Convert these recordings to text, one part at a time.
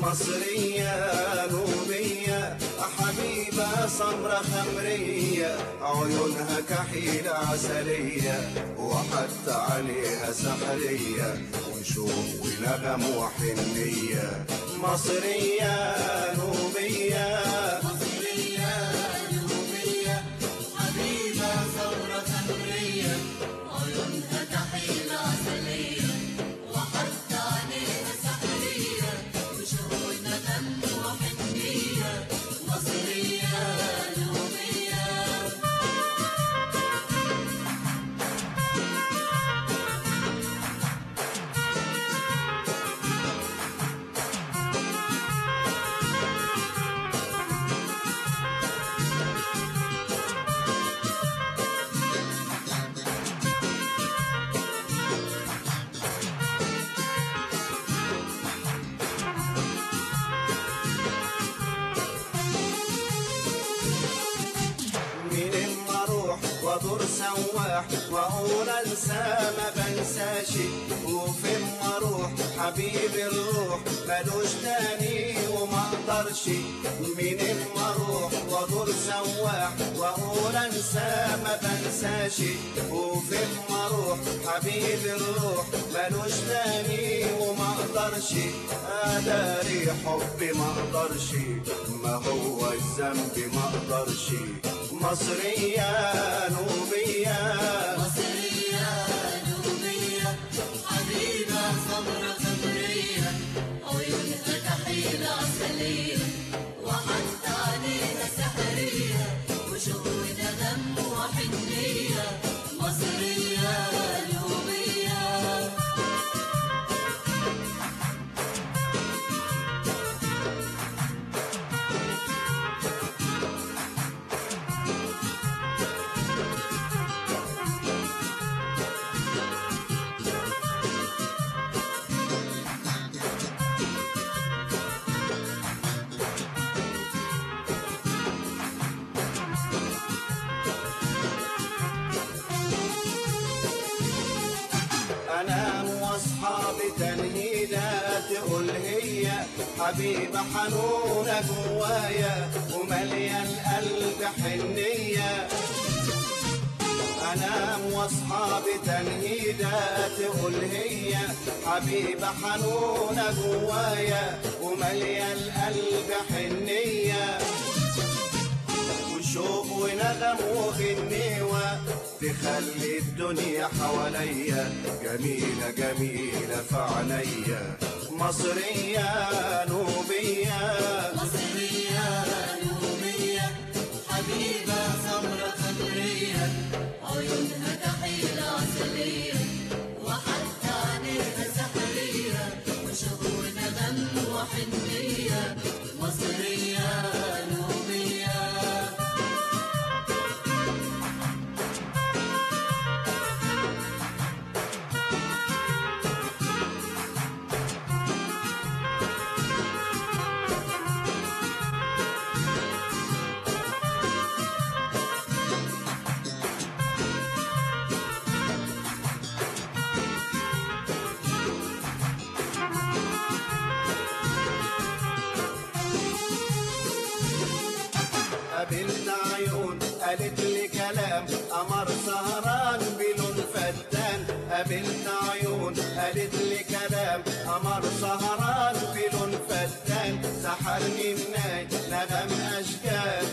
مصرية نوبية حبيبة سمرة خمرية عيونها كحيلة عسلية وحتى عليها سحرية ونشوف ونغم وحنية مصرية نوبية مصرية نوبية حبيبة ثورة خمرية عيونها كحيلة عسلية وحتى عليها سحرية وشهودنا دم وحنية مصرية نوبية من اما اروح وادور سواح واقول انسى ما بنساشي وفي اما اروح حبيب الروح ملوش تاني وما اقدرش من اما اروح وادور سواح واقول انسى ما بنساشي وفي اما اروح حبيب الروح ملوش تاني وما اقدرش اداري حبي ما اقدرش ما هو الذنب ما اقدرش مصرية نوبية مصرية نوبية حبيبة ثورة خمرية عيونها كحيلة عسلية وحتى عليها سحرية وشهودها دم وحنية مصرية نوبية انام واصحابي تنهيدة تقول هي حبيبة حنونة جوايا ومليان قلب حنية انام واصحابي تنهيدة تقول هي حبيبة حنونة جوايا ومليان قلب حنية وشوق ونغم وغنيوة تخلي الدنيا حواليا جميلة جميلة في عينيا مصرية نوبية مصرية نوبية حبيبة ثورة خمرية عيونها كحيلة عسلية وحتى عليها سحرية وشهودها دم وحنية مصرية نوبية قابلت عيون قالت لي كلام قمر سهران بلون فتان قابلت عيون قالت لي كلام قمر سهران بلون فتان سحرني الناي نغم اشجار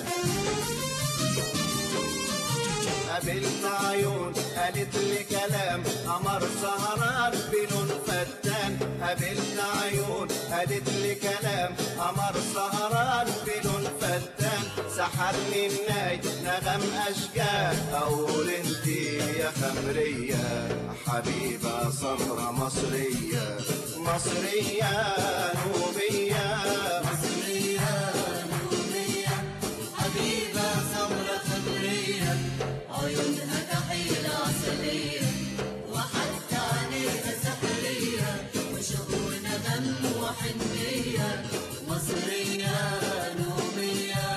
قابلت عيون قالت لي كلام قمر سهران بلون فتان قابلت عيون قالت لي كلام قمر سهران بلون فتان سحرني الناي نغم اشجار اقول انتي يا خمرية حبيبة سمرة مصرية مصرية نوبية مصرية نوبية حبيبة ثورة خمرية عيونها كحيلة عسلية وحتى عليها سحرية وشهودها دم وحنية مصرية نوبية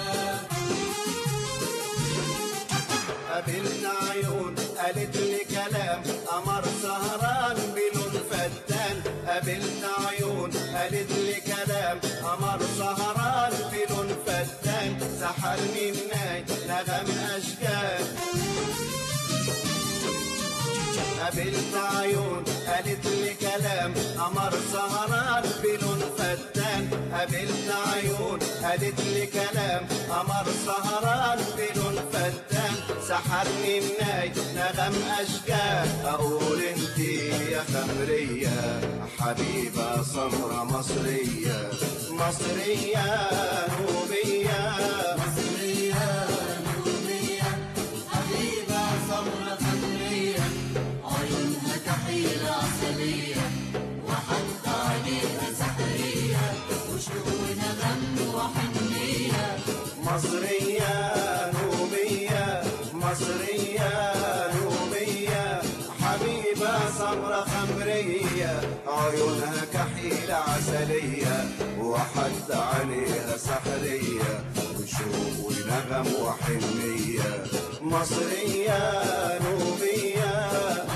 قابلت عيون قالت لي كلام قمر سهران بلون فتان قابلت عيون قالت لي كلام قابلت عيون قالت لي كلام قمر سهران بلون فتان قابلت عيون قالت لي كلام قمر سهران بلون فتان سحرني الناي نغم اشجار اقول انتي يا خمرية حبيبة سمرة مصرية مصرية نوبية مصرية نوبية حبيبة سمرة خمرية عيونها كحيلة عسلية وحتى عليها سحرية وشوق ونغم وحنية مصرية نوبية مصرية نوبية حبيبة سمرة خمرية عيونها كحيلة عسلية وحد عليها سحرية وشوق ونغم وحنية مصرية نوبية